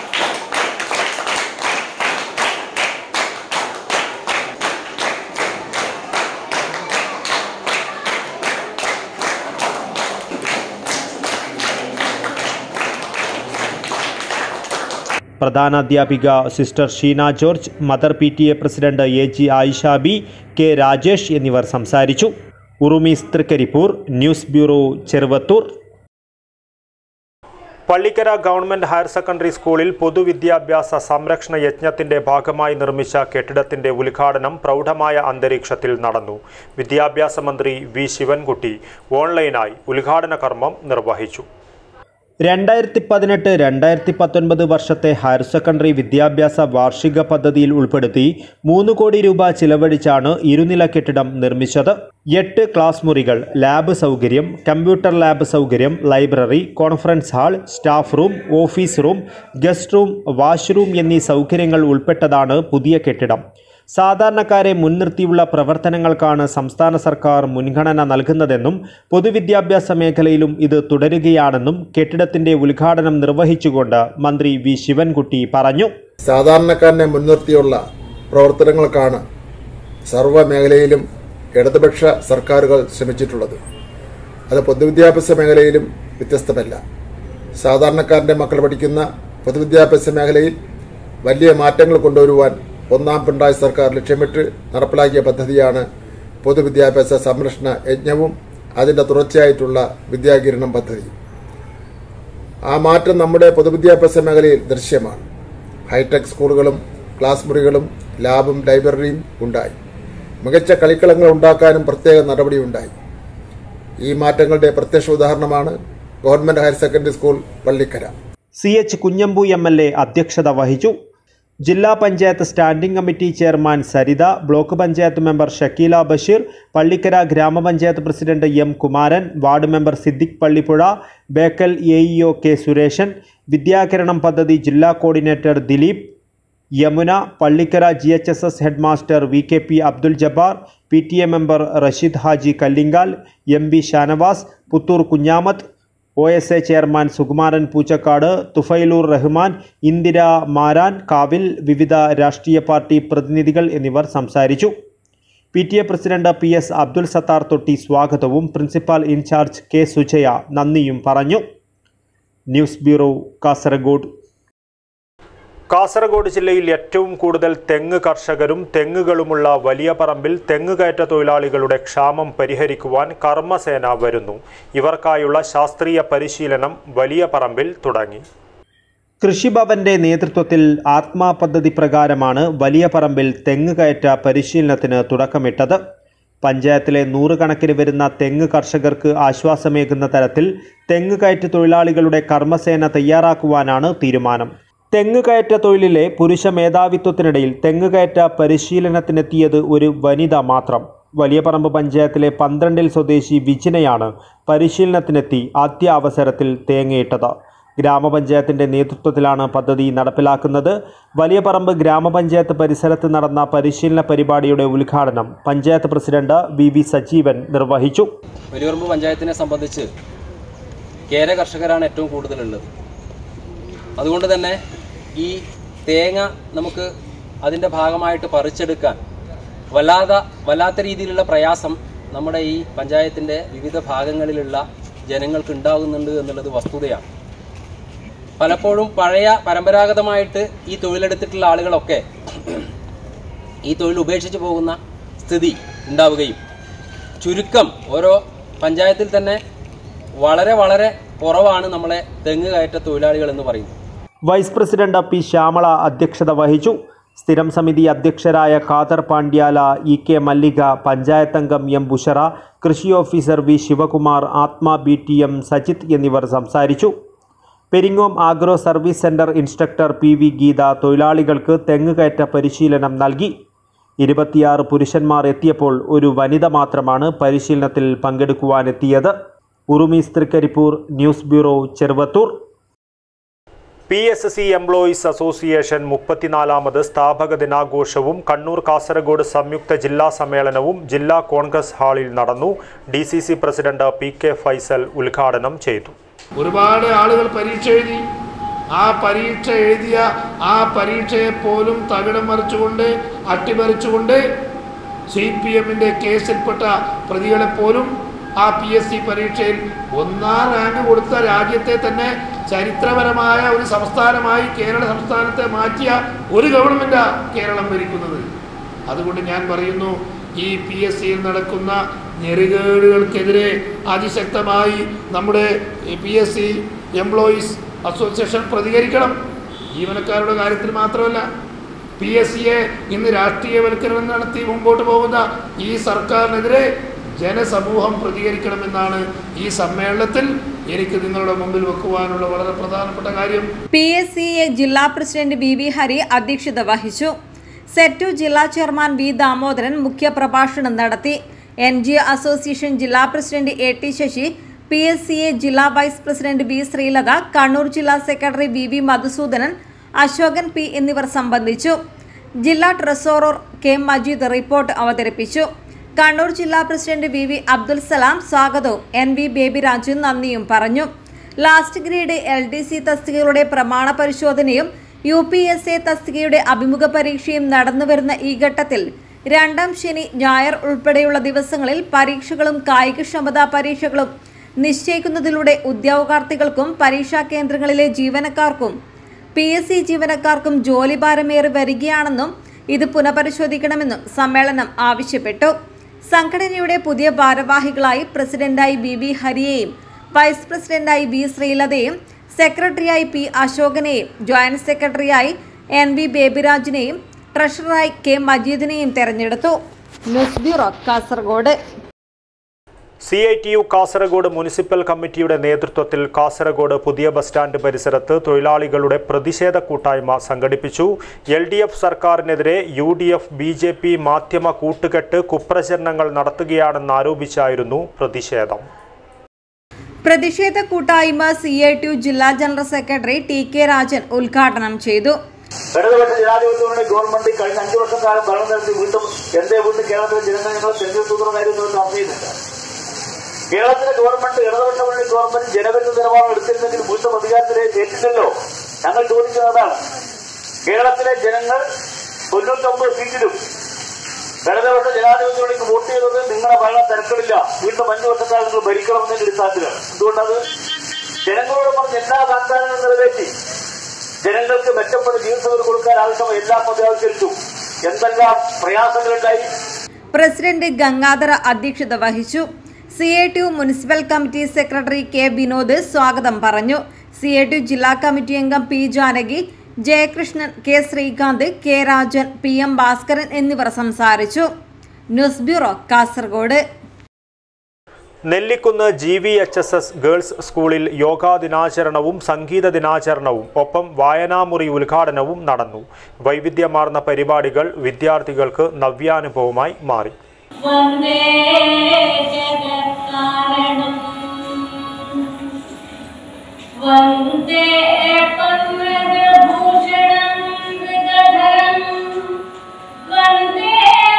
പ്രധാനാധ്യാപിക sister Sheena George mother P T A president A G Ayisha B K Rajesh എന്നിവർ സംസാരിച്ചു Urumees Trikaripur news bureau Cheruvathur Pallikkara government higher secondary സ്കൂളിൽ പൊതുവിദ്യാഭ്യാസ സംരക്ഷണ യജ്ഞത്തിന്റെ ഭാഗമായി നിർമ്മിച്ച കെട്ടിടത്തിന്റെ ഉദ്ഘാടനം പ്രൗഢമായ അന്തരീക്ഷത്തിൽ നടന്നു വിദ്യാഭ്യാസ മന്ത്രി വി ശിവൻകുട്ടി ഓൺലൈനായി ഉദ്ഘാടന കർമ്മം നിർവഹിച്ചു രണ്ടായിരത്തി പതിനെട്ട് രണ്ടായിരത്തി പത്തൊൻപത് വർഷത്തെ ഹയർ സെക്കൻഡറി വിദ്യാഭ്യാസ വാർഷിക പദ്ധതിയിൽ ഉൾപ്പെടുത്തി മൂന്ന് കോടി രൂപ ചിലവഴിച്ചാണ് ഇരുനില കെട്ടിടം നിർമ്മിച്ചത് എട്ട് ക്ലാസ് മുറികൾ ലാബ് സൗകര്യം കമ്പ്യൂട്ടർ ലാബ് സൗകര്യം library conference hall staff room office room guest room washroom എന്നീ സൗകര്യങ്ങൾ ഉൾപ്പെട്ടതാണ് പുതിയ കെട്ടിടം സാധാരണക്കാരെ മുൻനിർത്തിയുള്ള പ്രവർത്തനങ്ങൾക്കാണ് സംസ്ഥാന സർക്കാർ മുൻഗണന നൽകുന്നതെന്നും പൊതുവിദ്യാഭ്യാസ മേഖലയിലും ഇത് തുടരുകയാണെന്നും കെട്ടിടത്തിന്റെ ഉദ്ഘാടനം നിർവഹിച്ചുകൊണ്ട് മന്ത്രി വി ശിവൻകുട്ടി പറഞ്ഞു സാധാരണക്കാരനെ മുൻനിർത്തിയുള്ള പ്രവർത്തനങ്ങൾക്കാണ് സർവ്വ മേഖലയിലും ഇടതുപക്ഷ സർക്കാരുകൾ ശ്രമിച്ചിട്ടുള്ളത് അത് പൊതുവിദ്യാഭ്യാസ മേഖലയിലും വ്യത്യസ്തമല്ല സാധാരണക്കാരൻ്റെ മക്കൾ പഠിക്കുന്ന പൊതുവിദ്യാഭ്യാസ മേഖലയിൽ വലിയ മാറ്റങ്ങൾ കൊണ്ടുവരുവാൻ ഒന്നാം പിണറായി സർക്കാർ ലക്ഷ്യമിട്ട് നടപ്പിലാക്കിയ പദ്ധതിയാണ് പൊതുവിദ്യാഭ്യാസ സംരക്ഷണ യജ്ഞവും അതിൻ്റെ തുടർച്ചയായിട്ടുള്ള വിദ്യാകിരണം പദ്ധതി ആ മാറ്റം നമ്മുടെ പൊതുവിദ്യാഭ്യാസ മേഖലയിൽ ദൃശ്യമാണ് ഹൈടെക് സ്കൂളുകളും ക്ലാസ് മുറികളും ലാബും ലൈബ്രറിയും ഉണ്ടായി മികച്ച കളിക്കളങ്ങൾ ഉണ്ടാക്കാനും പ്രത്യേക നടപടിയുണ്ടായി ഈ മാറ്റങ്ങളുടെ പ്രത്യക്ഷ ഉദാഹരണമാണ് government higher secondary school Pallikkara C H Kunhambu M L A അധ്യക്ഷത വഹിച്ചു ജില്ലാ panchayat standing committee chairman Saritha block panchayat member Shakeela Basheer Pallikkara ഗ്രാമപഞ്ചായത്ത് president M Kumaran ward member Siddique Pallippuzha Bekal A E O K Sureshan Vidyakiranam പദ്ധതി ജില്ലാ coordinator Dileep Yamuna Pallikkara G H S S head master V K P Abdul Jabbar P T A member Rasheed Haji Kallingal M B Shanavas Puthur Kunhamath O S A chairman Sukumaran Poochakkad Thufailur Rahman Indira Maran കാവിൽ വിവിധ രാഷ്ട്രീയ party പ്രതിനിധികൾ എന്നിവർ സംസാരിച്ചു P T A president P S Abdul Sathar Thotti സ്വാഗതവും principal in charge K Sujaya നന്ദിയും പറഞ്ഞു ന്യൂസ് ബ്യൂറോ കാസർഗോഡ് കാസർഗോഡ് ജില്ലയിൽ ഏറ്റവും കൂടുതൽ തെങ്ങ് കർഷകരും തെങ്ങുകളുമുള്ള വലിയ പറമ്പിൽ തെങ്ങ് കയറ്റ തൊഴിലാളികളുടെ ക്ഷാമം പരിഹരിക്കുവാൻ കർമ്മസേന വരുന്നു ഇവർക്കായുള്ള ശാസ്ത്രീയ പരിശീലനം വലിയ പറമ്പിൽ തുടങ്ങി കൃഷിഭവന്റെ നേതൃത്വത്തിൽ ആത്മാ പദ്ധതി പ്രകാരമാണ് വലിയ പറമ്പിൽ തെങ്ങ് കയറ്റ പരിശീലനത്തിന് തുടക്കമിട്ടത് പഞ്ചായത്തിലെ നൂറുകണക്കിന് വരുന്ന തെങ്ങ് കർഷകർക്ക് ആശ്വാസമേകുന്ന തരത്തിൽ തെങ്ങ് കയറ്റ തൊഴിലാളികളുടെ കർമ്മസേന തയ്യാറാക്കുവാനാണ് തീരുമാനം തെങ്ങ് കയറ്റ തൊഴിലിലെ പുരുഷ മേധാവിത്വത്തിനിടയിൽ തെങ്ങ് കയറ്റ പരിശീലനത്തിനെത്തിയത് ഒരു വനിത മാത്രം വലിയ പറമ്പ് പഞ്ചായത്തിലെ പന്ത്രണ്ടിൽ സ്വദേശി വിജിനയാണ് പരിശീലനത്തിനെത്തി ആദ്യ അവസരത്തിൽ തേങ്ങയിട്ടത് ഗ്രാമപഞ്ചായത്തിന്റെ നേതൃത്വത്തിലാണ് പദ്ധതി നടപ്പിലാക്കുന്നത് വലിയ പറമ്പ് ഗ്രാമപഞ്ചായത്ത് പരിസരത്ത് നടന്ന പരിശീലന പരിപാടിയുടെ ഉദ്ഘാടനം panchayat president V V Sajeevan നിർവഹിച്ചു വലിയപറമ്പ് പഞ്ചായത്തിനെ സംബന്ധിച്ച് കേര കർഷകരാണ് ഏറ്റവും കൂടുതലുള്ളത് അതുകൊണ്ട് തന്നെ ഈ തേങ്ങ നമുക്ക് അതിൻ്റെ ഭാഗമായിട്ട് പറിച്ചെടുക്കാൻ വല്ലാതെ വല്ലാത്ത രീതിയിലുള്ള പ്രയാസം നമ്മുടെ ഈ പഞ്ചായത്തിൻ്റെ വിവിധ ഭാഗങ്ങളിലുള്ള ജനങ്ങൾക്ക് ഉണ്ടാകുന്നുണ്ട് എന്നുള്ളത് വസ്തുതയാണ് പലപ്പോഴും പഴയ പരമ്പരാഗതമായിട്ട് ഈ തൊഴിലെടുത്തിട്ടുള്ള ആളുകളൊക്കെ ഈ തൊഴിൽ ഉപേക്ഷിച്ച് പോകുന്ന സ്ഥിതി ഉണ്ടാവുകയും ചുരുക്കം ഓരോ പഞ്ചായത്തിൽ തന്നെ വളരെ വളരെ കുറവാണ് നമ്മളെ തെങ്ങ് കയറ്റ തൊഴിലാളികൾ എന്ന് പറയുന്നത് വൈസ് പ്രസിഡന്റ് പി ശ്യാമള അധ്യക്ഷത വഹിച്ചു സ്ഥിരം സമിതി അധ്യക്ഷരായ ഖാദർ പാണ്ഡ്യാല ഇ കെ മല്ലിക പഞ്ചായത്ത് അംഗം എം ബുഷറ കൃഷി ഓഫീസർ വി ശിവകുമാർ ആത്മ ബി ടി എം സജിത് എന്നിവർ സംസാരിച്ചു Peringome agro service centre instructor P V Geetha തൊഴിലാളികൾക്ക് തെങ്ങ് കയറ്റ പരിശീലനം നൽകി ഇരുപത്തിയാറ് പുരുഷന്മാർ എത്തിയപ്പോൾ ഒരു വനിത മാത്രമാണ് പരിശീലനത്തിൽ പങ്കെടുക്കുവാനെത്തിയത് Urumees Trikaripur news bureau Cheruvathur P S C employees association മുപ്പത്തിനാലാമത് സ്ഥാപക ദിനാഘോഷവും കണ്ണൂർ കാസർഗോഡ് സംയുക്ത ജില്ലാ സമ്മേളനവും ജില്ലാ കോൺഗ്രസ് ഹാളിൽ നടന്നു D C C president P K Faisal ഉദ്ഘാടനം ചെയ്തു ഒരുപാട് ആളുകൾ പരീക്ഷ എഴുതി ആ പരീക്ഷ എഴുതിയ ആ പരീക്ഷയെ പോലും തകിടം മറിച്ചുകൊണ്ട് അട്ടിമറിച്ചുകൊണ്ട് സി പി എമ്മിൻ്റെ കേസിൽപ്പെട്ട പ്രതികളെ പോലും ആ പി എസ് സി പരീക്ഷയിൽ ഒന്നാം റാങ്ക് കൊടുത്ത രാജ്യത്തെ തന്നെ ചരിത്രപരമായ ഒരു സംസ്ഥാനമായി കേരള സംസ്ഥാനത്തെ മാറ്റിയ ഒരു ഗവൺമെൻറ്റാണ് കേരളം ഭരിക്കുന്നത് അതുകൊണ്ട് ഞാൻ പറയുന്നു ഈ പി എസ് സിയിൽ നടക്കുന്ന ഞെറുകേടുകൾക്കെതിരെ അതിശക്തമായി നമ്മുടെ P S C employees association പ്രതികരിക്കണം ജീവനക്കാരുടെ കാര്യത്തിൽ മാത്രമല്ല പി എസ് സിയെ ഇന്ന് രാഷ്ട്രീയവൽക്കരണം നടത്തി മുമ്പോട്ട് പോകുന്ന ഈ സർക്കാരിനെതിരെ ജനസമൂഹം പ്രതികരിക്കണമെന്നാണ് ഈ സമ്മേളനത്തിൽ എനിക്ക് നിങ്ങളുടെ മുമ്പിൽ വെക്കുവാനുള്ള വളരെ പ്രധാനപ്പെട്ട കാര്യം പി എസ് സി എ ജില്ലാ പ്രസിഡന്റ് വി വി ഹരി അധ്യക്ഷത വഹിച്ചു സെറ്റു ജില്ലാ ചെയർമാൻ വി ദാമോദരൻ മുഖ്യപ്രഭാഷണം നടത്തി എൻ ജി ഒ അസോസിയേഷൻ ജില്ലാ president A T Sasi P S C A ജില്ലാ vice president V Sreelatha Kannur ജില്ലാ secretary V V Madhusoodanan Ashokan P എന്നിവർ സംബന്ധിച്ചു ജില്ലാ ട്രസോറർ കെ മജീദ് റിപ്പോർട്ട് അവതരിപ്പിച്ചു കണ്ണൂർ ജില്ലാ president V V Abdul Salam സ്വാഗതവും എൻ വി ബേബിരാജു നന്ദിയും പറഞ്ഞു last grade L D C തസ്തികകളുടെ പ്രമാണ പരിശോധനയും യു പി എസ് എ തസ്തികയുടെ അഭിമുഖ പരീക്ഷയും നടന്നുവരുന്ന ഈ ഘട്ടത്തിൽ രണ്ടാം ശനി ഞായർ ഉൾപ്പെടെയുള്ള ദിവസങ്ങളിൽ പരീക്ഷകളും കായികക്ഷമതാ പരീക്ഷകളും നിശ്ചയിക്കുന്നതിലൂടെ ഉദ്യോഗാർത്ഥികൾക്കും പരീക്ഷാ കേന്ദ്രങ്ങളിലെ ജീവനക്കാർക്കും പി എസ് സി ജീവനക്കാർക്കും ജോലിഭാരമേറി വരികയാണെന്നും ഇത് പുനഃപരിശോധിക്കണമെന്നും സമ്മേളനം ആവശ്യപ്പെട്ടു സംഘടനയുടെ പുതിയ ഭാരവാഹികളായി പ്രസിഡന്റായി ബി ബി ഹരിയെയും വൈസ് പ്രസിഡന്റായി ബി ശ്രീലതയും സെക്രട്ടറിയായി പി അശോകനെയും ജോയിന്റ് സെക്രട്ടറിയായി എൻ വി ബേബിരാജിനെയും ട്രഷററായി കെ മജീദിനെയും തെരഞ്ഞെടുത്തു news bureau Kasaragod C I T U Kasaragod municipal കമ്മിറ്റിയുടെ നേതൃത്വത്തിൽ കാസർഗോഡ് പുതിയ ബസ് സ്റ്റാൻഡ് പരിസരത്ത് തൊഴിലാളികളുടെ പ്രതിഷേധ കൂട്ടായ്മ സംഘടിപ്പിച്ചു എൽ ഡി എഫ് സർക്കാരിനെതിരെ U D F B J P മാധ്യമ കൂട്ടുകെട്ട് കുപ്രചരണങ്ങൾ നടത്തുകയാണെന്നാരോപിച്ചായിരുന്നു പ്രതിഷേധം പ്രതിഷേധ കൂട്ടായ്മ സി ഐ ടി യു ജില്ലാ general secretary T K Rajan ഉദ്ഘാടനം ചെയ്തു ഇടതുപക്ഷ ജനാധിപത്യങ്ങളുടെ ഗവൺമെന്റ് കഴിഞ്ഞ അഞ്ചു വർഷക്കാലം ഭരണം നടത്തി വീണ്ടും എന്റെ വീണ്ടും കേരളത്തിലെ ജനങ്ങൾ ഞങ്ങളെ തെരഞ്ഞെടുക്കുന്ന കാര്യം നിങ്ങൾ ചർച്ച ചെയ്യുന്നില്ല കേരളത്തിലെ ഗവൺമെന്റ് ഇടതുപക്ഷ മുന്നണി ഗവൺമെന്റ് ജനവിരുദ്ധ നിലപാട് എടുത്തിരുന്നെങ്കിൽ വീണ്ടും അധികാരത്തിലേക്ക് എത്തില്ലല്ലോ ഞങ്ങൾ ചോദിക്കുന്നതാണ് കേരളത്തിലെ ജനങ്ങൾ തൊണ്ണൂറ്റൊമ്പത് സീറ്റിലും ഇടതുപക്ഷ ജനാധിപത്യത്തിലേക്ക് വോട്ട് ചെയ്തത് നിങ്ങളെ ഭരണം തിരക്കിടില്ല വീണ്ടും അഞ്ചു വർഷക്കാലം നിങ്ങൾ ഭരിക്കണമെന്നതിന്റെ അടിസ്ഥാനത്തിലാണ് എന്തുകൊണ്ടത് ജനങ്ങളോട് പറഞ്ഞ എല്ലാ വാഗ്ദാനങ്ങളും നിറവേറ്റി ജനങ്ങൾക്ക് മെച്ചപ്പെട്ട ജീവിതത്തിൽ കൊടുക്കാൻ ആവശ്യമായ എല്ലാം പദ്ധതിവൽക്കരിച്ചു എന്തെല്ലാം പ്രയാസങ്ങളുണ്ടായി പ്രസിഡന്റ് ഗംഗാധര അധ്യക്ഷത വഹിച്ചു C I T U municipal committee secretary K Vinod സ്വാഗതം പറഞ്ഞു സി ഐ ടി യു ജില്ലാ കമ്മിറ്റി അംഗം P Janaki Jayakrishnan K Srikanth K Rajan P M Bhaskaran എന്നിവർ സംസാരിച്ചു news bureau Kasaragod Nellikunnu G V H S S girls സ്കൂളിൽ യോഗാ ദിനാചരണവും സംഗീത ദിനാചരണവും ഒപ്പം വായനാമുറി ഉദ്ഘാടനവും നടന്നു വൈവിധ്യമാർന്ന പരിപാടികൾ വിദ്യാർത്ഥികൾക്ക് നവ്യാനുഭവമായി മാറി വന്ദേ ജഗത്കാരണം വന്ദേ പന്മൃഗഭൂഷണം മൃഗധരം വന്ദേ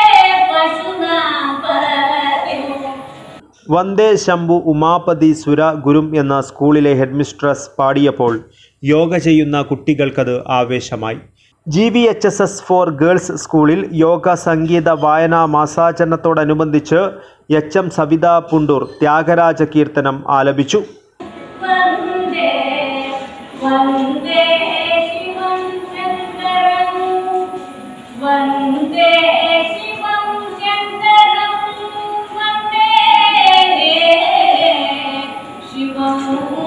പശുനാപതിം വന്ദേ ശംഭു ഉമാപതി സുര ഗുരും എന്ന സ്കൂളിലെ ഹെഡ്മിസ്ട്രസ് പാടിയപ്പോൾ യോഗ ചെയ്യുന്ന കുട്ടികൾക്കത് ആവേശമായി G V H S S for girls സ്കൂളിൽ യോഗ സംഗീത വായനാ മാസാചരണത്തോടനുബന്ധിച്ച് എച്ച് എം സവിത പുണ്ടൂർ ത്യാഗരാജ കീർത്തനം ആലപിച്ചു വന്ദേ വന്ദേ ശിവം ശങ്കരം വന്ദേ ശിവം ശങ്കരം വന്ദേ ശിവം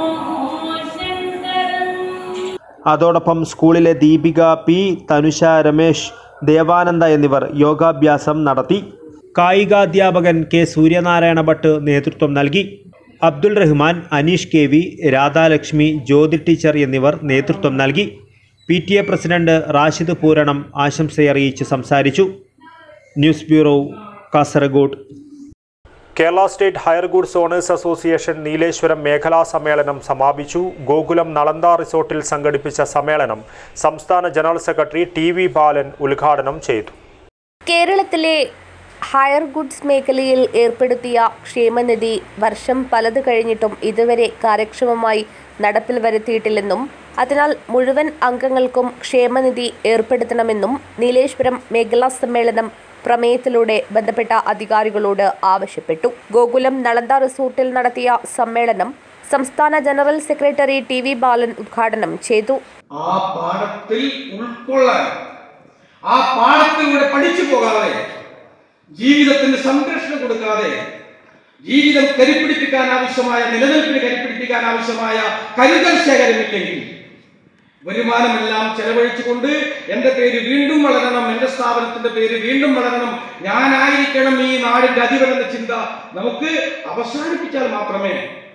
ശങ്കരം അതോടൊപ്പം സ്കൂളിലെ ദീപിക പി തനുഷ രമേശ് ദേവാനന്ദ എന്നിവർ യോഗാഭ്യാസം നടത്തി കായികാധ്യാപകൻ കെ സൂര്യനാരായണ ഭട്ട് നേതൃത്വം നൽകി Abdul Rahman Aneesh K V Radhalakshmi Jyothi teacher എന്നിവർ നേതൃത്വം നൽകി P T A president Rashid Pooranam ആശംസയറിയിച്ച് സംസാരിച്ചു news bureau Kasaragod Kerala state hire goods owners association Nileshwaram മേഖലാ സമ്മേളനം സമാപിച്ചു ഗോകുലം നളന്ദ റിസോർട്ടിൽ സംഘടിപ്പിച്ച സമ്മേളനം സംസ്ഥാന general secretary T V Balan ഉദ്ഘാടനം ചെയ്തു കേരളത്തിലെ ഹയർ ഗുഡ്സ് മേഖലയിൽ ഏർപ്പെടുത്തിയ ക്ഷേമനിധി വർഷം പലത് കഴിഞ്ഞിട്ടും ഇതുവരെ കാര്യക്ഷമമായി നടപ്പിൽ വരുത്തിയിട്ടില്ലെന്നും അതിനാൽ മുഴുവൻ അംഗങ്ങൾക്കും ക്ഷേമനിധി ഏർപ്പെടുത്തണമെന്നും നീലേശ്വരം മേഖലാ സമ്മേളനം പ്രമേയത്തിലൂടെ ബന്ധപ്പെട്ട അധികാരികളോട് ആവശ്യപ്പെട്ടു ഗോകുലം നളന്ദ റിസോർട്ടിൽ നടത്തിയ സമ്മേളനം സംസ്ഥാന general secretary T V Balan ഉദ്ഘാടനം ചെയ്തു ആ പാഠത്തിൽ ഉൾക്കൊള്ളാൻ ആ പാഠത്തിലൂടെ പഠിച്ചു പോകാതെ ജീവിതത്തിന് സംരക്ഷണം കൊടുക്കാതെ ജീവിതം കരിപ്പിടിപ്പിക്കാൻ ആവശ്യമായ നിലനിൽപ്പിന് കരിപ്പിടിപ്പിക്കാൻ ആവശ്യമായ കരുതൽ ശേഖരമില്ലെങ്കിൽ വരുമാനമെല്ലാം ചെലവഴിച്ചുകൊണ്ട് എന്റെ പേര് വീണ്ടും വളരണം എന്റെ സ്ഥാപനത്തിന്റെ പേര് വീണ്ടും വളരണം ഞാനായിരിക്കണം ഈ നാടിന്റെ അധിപൻ എന്ന ചിന്ത നമുക്ക് അവസാനിപ്പിച്ചാൽ മാത്രമേ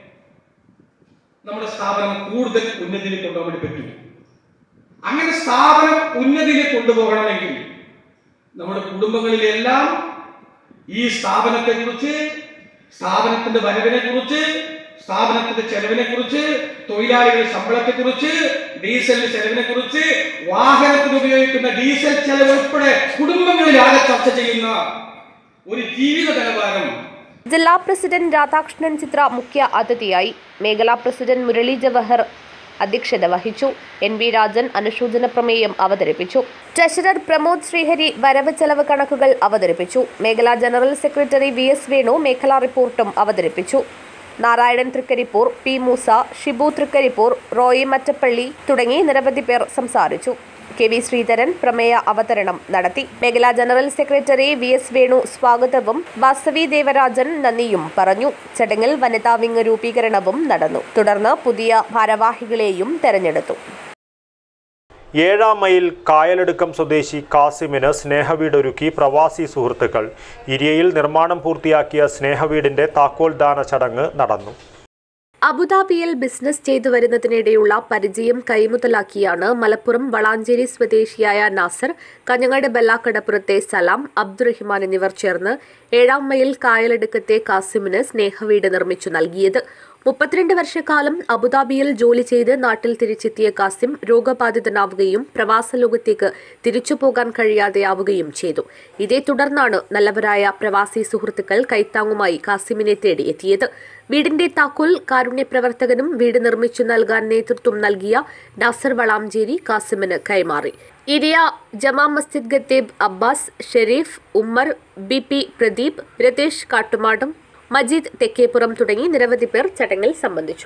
നമ്മുടെ സ്ഥാപനം കൂടുതൽ ഉന്നതിയിൽ കൊണ്ടുപോകാൻ വേണ്ടി പറ്റൂ അങ്ങനെ സ്ഥാപനം ഉന്നതിയിൽ കൊണ്ടുപോകണമെങ്കിൽ നമ്മുടെ കുടുംബങ്ങളിലെല്ലാം ഈ സ്ഥാപനത്തെ കുറിച്ച് സ്ഥാപനത്തിന്റെ വരവിനെ കുറിച്ച് സ്ഥാപനത്തിന്റെ ചെലവിനെ കുറിച്ച് തൊഴിലാളികളുടെ ശമ്പളത്തെ കുറിച്ച് ഡീസലിന്റെ ചെലവിനെ കുറിച്ച് വാഹനത്തിന് ഉപയോഗിക്കുന്ന ഡീസൽ ചെലവ് ഉൾപ്പെടെ കുടുംബങ്ങളിൽ ആകെ ചർച്ച ചെയ്യുന്ന ഒരു ജീവിത നിലവാരം ജില്ലാ പ്രസിഡന്റ് രാധാകൃഷ്ണൻ ചിത്ര മുഖ്യ അതിഥിയായി മേഖലാ പ്രസിഡന്റ് മുരളി ജവഹർ അധ്യക്ഷത വഹിച്ചു എൻ വി രാജൻ അനുശോചന പ്രമേയം അവതരിപ്പിച്ചു ട്രഷറർ പ്രമോദ് ശ്രീഹരി വരവ് ചെലവ് കണക്കുകൾ അവതരിപ്പിച്ചു മേഖലാ general secretary V S Venu മേഖലാ റിപ്പോർട്ടും അവതരിപ്പിച്ചു നാരായണൻ തൃക്കരിപ്പൂർ പി മൂസ ഷിബു തൃക്കരിപ്പൂർ റോയി മറ്റപ്പള്ളി തുടങ്ങി നിരവധി പേർ സംസാരിച്ചു കെ വി ശ്രീധരൻ പ്രമേയ അവതരണം നടത്തി മേഖലാ general secretary V S Venu സ്വാഗതവും വാസവി ദേവരാജൻ നന്ദിയും പറഞ്ഞു ചടങ്ങിൽ വനിതാ വിങ് രൂപീകരണവും നടന്നു തുടർന്ന് പുതിയ ഭാരവാഹികളെയും തെരഞ്ഞെടുത്തു ഏഴാം മൈൽ കായലടുക്കം സ്വദേശി കാസിമിന് സ്നേഹവീടൊരുക്കി പ്രവാസി സുഹൃത്തുക്കൾ ഇരിയയിൽ നിർമ്മാണം പൂർത്തിയാക്കിയ സ്നേഹവീടിന്റെ താക്കോൽദാന ചടങ്ങ് നടന്നു അബുദാബിയിൽ ബിസിനസ് ചെയ്തു വരുന്നതിനിടെയുള്ള പരിചയം കൈമുതലാക്കിയാണ് മലപ്പുറം വളാഞ്ചേരി സ്വദേശിയായ നാസർ കഞ്ഞങ്ങാട് ബെല്ലാക്കടപ്പുറത്തെ സലാം അബ്ദുറഹിമാൻ എന്നിവർ ചേർന്ന് ഏഴാം മൈൽ കായലടുക്കത്തെ കാസിമിന് സ്നേഹവീട് നിർമ്മിച്ചു നൽകിയത് മുപ്പത്തിരണ്ട് വർഷക്കാലം അബുദാബിയിൽ ജോലി ചെയ്ത് നാട്ടിൽ തിരിച്ചെത്തിയ കാസിം രോഗബാധിതനാവുകയും പ്രവാസ ലോകത്തേക്ക് തിരിച്ചു പോകാൻ കഴിയാതെയാവുകയും ചെയ്തു ഇതേ തുടർന്നാണ് നല്ലവരായ പ്രവാസി സുഹൃത്തുക്കൾ കൈത്താങ്ങുമായി കാസിമിനെ തേടി എത്തിയത് വീടിന്റെ താക്കോൽ കാരുണ്യ പ്രവർത്തകനും വീട് നിർമ്മിച്ചു നൽകാൻ നേതൃത്വം നൽകിയ നാസർ വളാംചേരി കാസിമിന് കൈമാറി ഇരിയ ജമാ മസ്ജിദ് ഖത്തീബ് അബ്ബാസ് ഷെരീഫ് ഉമ്മർ ബി പി പ്രദീപ് രതേഷ് കാട്ടുമാടം മജീദ് തെക്കേപ്പുറം തുടങ്ങി നിരവധി പേർ ചടങ്ങിൽ സംബന്ധിച്ചു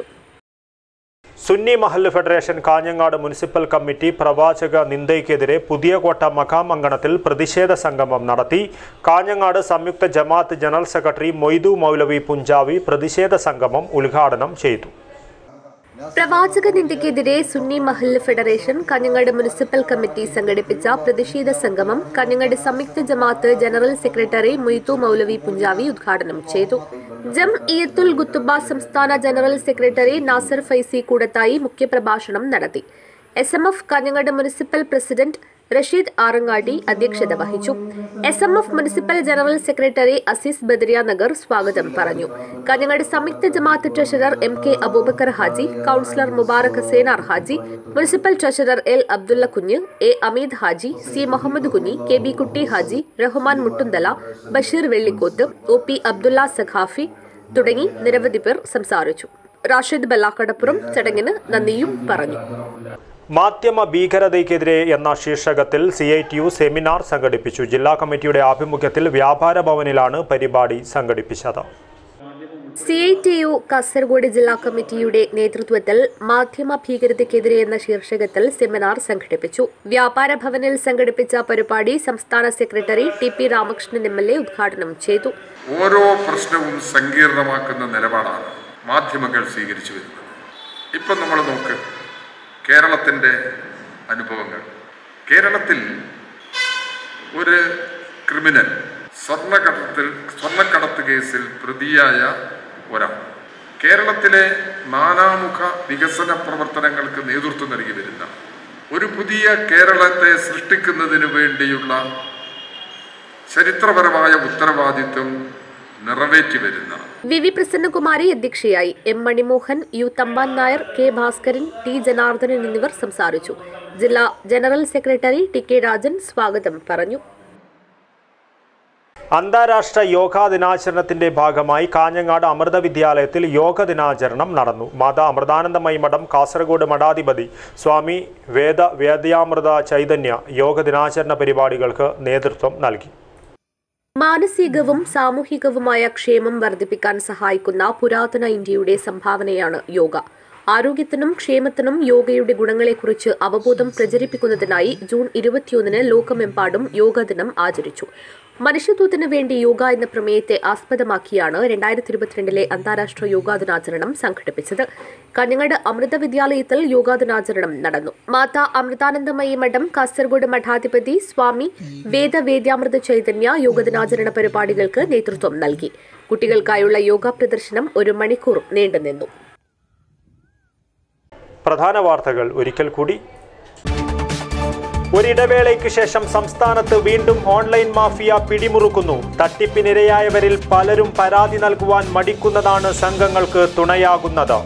സുന്നി മഹല്ല് ഫെഡറേഷൻ കാഞ്ഞങ്ങാട് മുനിസിപ്പൽ കമ്മിറ്റി പ്രവാചക നിന്ദയ്ക്കെതിരെ പുതിയ കോട്ട മഖാം അങ്കണത്തിൽ പ്രതിഷേധ സംഗമം നടത്തി കാഞ്ഞങ്ങാട് സംയുക്ത ജമാഅത്ത് ജനറൽ സെക്രട്ടറി മൊയ്തു മൗലവി പുഞ്ചാവി പ്രതിഷേധ സംഗമം ഉദ്ഘാടനം ചെയ്തു പ്രവാചക നിന്ദയ്ക്കെതിരെ സുന്നി മഹല്ല് ഫെഡറേഷൻ കഞ്ഞങ്ങാട് മുനിസിപ്പൽ കമ്മിറ്റി സംഘടിപ്പിച്ച പ്രതിഷേധ സംഗമം കഞ്ഞങ്ങാട് സംയുക്ത ജമാഅത്ത് ജനറൽ സെക്രട്ടറി മൊയ്തു മൗലവി പുഞ്ചാവി ഉദ്ഘാടനം ചെയ്തു ജം ഇയത്തുൽ ഗുത്തുബ സംസ്ഥാന ജനറൽ സെക്രട്ടറി നാസർ ഫൈസി കൂടത്തായി മുഖ്യപ്രഭാഷണം നടത്തി S M F Kanhangad municipal president Rasheed Arangadi അധ്യക്ഷത വഹിച്ചു S M F municipal general secretary Azeez Badariya Nagar സ്വാഗതം പറഞ്ഞു കാഞ്ഞങ്ങാട് സംയുക്ത ജമാഅത്ത് treasurer M K Aboobacker Haji councillor Mubarak Senar Haji municipal treasurer L Abdulla Kunhi A Hameed Haji C Muhammed Kunhi K B കുട്ടി ഹാജി റഹ്മാൻ മുട്ടുന്തല ബഷീർ വെള്ളിക്കോത്ത് ഒ പി അബ്ദുള്ള സഖാഫി തുടങ്ങി നിരവധി പേർ സംസാരിച്ചു റാഷിദ് ബല്ലാക്കടപ്പുറം ചടങ്ങിന് നന്ദിയും പറഞ്ഞു മാധ്യമ ഭീകരതയ്ക്കെതിരെ എന്ന ശീർഷകത്തിൽ C I T U seminar സംഘടിപ്പിച്ചു ജില്ലാ കമ്മിറ്റിയുടെ ആഭിമുഖ്യത്തിൽ വ്യാപാര ഭവനിലാണ് പരിപാടി സംഘടിപ്പിച്ചത് C I T U Kasaragod ജില്ലാ കമ്മിറ്റിയുടെ നേതൃത്വത്തിൽ മാധ്യമ ഭീകരതയ്ക്കെതിരെ എന്ന ശീർഷകത്തിൽ സെമിനാർ സംഘടിപ്പിച്ചു വ്യാപാര ഭവനിൽ സംഘടിപ്പിച്ച പരിപാടി സംസ്ഥാന secretary T P Ramakrishnan M L A ഉദ്ഘാടനം ചെയ്തു ഓരോ പ്രശ്നവും സങ്കീർണമാക്കുന്ന നിലപാടാണ് മാധ്യമങ്ങൾ സ്വീകരിച്ചു വരുന്നത് ഇപ്പം നമ്മൾ നോക്ക് കേരളത്തിൻ്റെ അനുഭവങ്ങൾ കേരളത്തിൽ ഒരു ക്രിമിനൽ സ്വർണ്ണക്കടത്തിൽ സ്വർണ്ണക്കടത്ത് കേസിൽ പ്രതിയായ ഒരാൾ കേരളത്തിലെ നാനാമുഖ വികസന പ്രവർത്തനങ്ങൾക്ക് നേതൃത്വം നൽകി വരുന്ന ഒരു പുതിയ കേരളത്തെ സൃഷ്ടിക്കുന്നതിന് വേണ്ടിയുള്ള ചരിത്രപരമായ ഉത്തരവാദിത്വം നിറവേറ്റി വരുന്ന വി വി പ്രസന്നകുമാരി അധ്യക്ഷയായി M Manimohan U Thampan Nair K Bhaskaran T Janardhanan എന്നിവർ സംസാരിച്ചു ജില്ലാ general secretary T K Rajan സ്വാഗതം പറഞ്ഞു അന്താരാഷ്ട്ര യോഗാ ദിനാചരണത്തിന്റെ ഭാഗമായി കാഞ്ഞങ്ങാട് അമൃത വിദ്യാലയത്തിൽ യോഗ ദിനാചരണം നടന്നു മാതാ അമൃതാനന്ദമയി മഠം കാസർഗോഡ് മഠാധിപതി സ്വാമി വേദ വേദ്യാമൃത ചൈതന്യ യോഗ ദിനാചരണ പരിപാടികൾക്ക് നേതൃത്വം നൽകി മാനസികവും സാമൂഹികവുമായ ക്ഷേമം വർദ്ധിപ്പിക്കാൻ സഹായിക്കുന്ന പുരാതന ഇന്ത്യയുടെ സംഭാവനയാണ് യോഗ ആരോഗ്യത്തിനും ക്ഷേമത്തിനും യോഗയുടെ ഗുണങ്ങളെക്കുറിച്ച് അവബോധം പ്രചരിപ്പിക്കുന്നതിനായി ജൂൺ ഇരുപത്തിയൊന്നിന് ലോകമെമ്പാടും യോഗ ദിനം ആചരിച്ചു മനുഷ്യത്വത്തിന് വേണ്ടി യോഗ എന്ന പ്രമേയത്തെ ആസ്പദമാക്കിയാണ് രണ്ടായിരത്തി ഇരുപത്തിരണ്ടിലെ അന്താരാഷ്ട്ര യോഗാ ദിനാചരണം സംഘടിപ്പിച്ചത് കഞ്ഞങ്ങാട് അമൃത വിദ്യാലയത്തിൽ യോഗാ ദിനാചരണം നടന്നു മാതാ അമൃതാനന്ദമയി മഠം കാസർഗോഡ് മഠാധിപതി സ്വാമി വേദവേദ്യാമൃത ചൈതന്യ യോഗ ദിനാചരണ പരിപാടികൾക്ക് നേതൃത്വം നൽകി കുട്ടികൾക്കായുള്ള യോഗ പ്രദർശനം ഒരു മണിക്കൂർ നീണ്ടുനിന്നു പ്രധാന വാർത്തകൾ ഒരിക്കൽ കൂടി ഒരിടവേളയ്ക്ക് ശേഷം സംസ്ഥാനത്ത് വീണ്ടും ഓൺലൈൻ മാഫിയ പിടിമുറുക്കുന്നു തട്ടിപ്പിനിരയായവരിൽ പലരും പരാതി നൽകുവാൻ മടിക്കുന്നതാണ് സംഘങ്ങൾക്ക് തുണയാകുന്നത്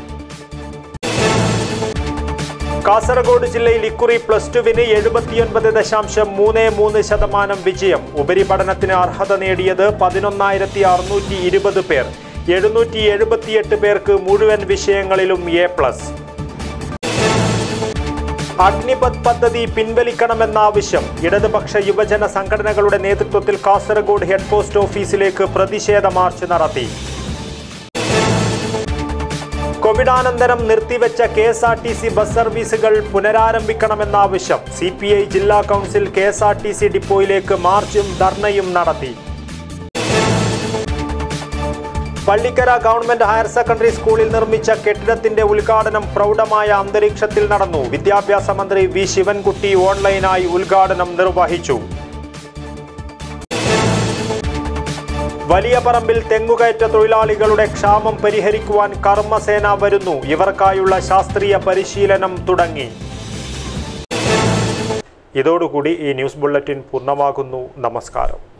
കാസർഗോഡ് ജില്ലയിൽ ഇക്കുറി പ്ലസ് ടുവിന് എഴുപത്തിയൊൻപത് ദശാംശം മൂന്ന് മൂന്ന് ശതമാനം വിജയം ഉപരിപഠനത്തിന് അർഹത നേടിയത് പതിനൊന്നായിരത്തി അറുന്നൂറ്റി ഇരുപത് പേർ എഴുന്നൂറ്റി എഴുപത്തിയെട്ട് പേർക്ക് മുഴുവൻ വിഷയങ്ങളിലും എ പ്ലസ് അഗ്നിപത് പദ്ധതി പിൻവലിക്കണമെന്ന ആവശ്യം ഇടതുപക്ഷ യുവജന സംഘടനകളുടെ നേതൃത്വത്തിൽ കാസർഗോഡ് ഹെഡ് പോസ്റ്റ് ഓഫീസിലേക്ക് പ്രതിഷേധ മാർച്ച് നടത്തി കോവിഡാനന്തരം നിർത്തിവെച്ച K S R T C bus സർവീസുകൾ പുനരാരംഭിക്കണമെന്ന ആവശ്യം സി പി ഐ ജില്ലാ council K S R T C ഡിപ്പോയിലേക്ക് മാർച്ചും ധർണയും നടത്തി പള്ളിക്കര ഗവൺമെന്റ് ഹയർ സെക്കൻഡറി സ്കൂളിൽ നിർമ്മിച്ച കെട്ടിടത്തിന്റെ ഉദ്ഘാടനം പ്രൗഢമായ അന്തരീക്ഷത്തിൽ നടന്നു വിദ്യാഭ്യാസ മന്ത്രി വി ശിവൻകുട്ടി ഓൺലൈനായി ഉദ്ഘാടനം നിർവഹിച്ചു വലിയ പറമ്പിൽ തെങ്ങുകയറ്റ തൊഴിലാളികളുടെ ക്ഷാമം പരിഹരിക്കുവാൻ കർമ്മസേന വരുന്നു ഇവർക്കായുള്ള ശാസ്ത്രീയ പരിശീലനം തുടങ്ങി ഇതോടുകൂടി ഈ ന്യൂസ് ബുള്ളറ്റിൻ പൂർണ്ണമാകുന്നു നമസ്കാരം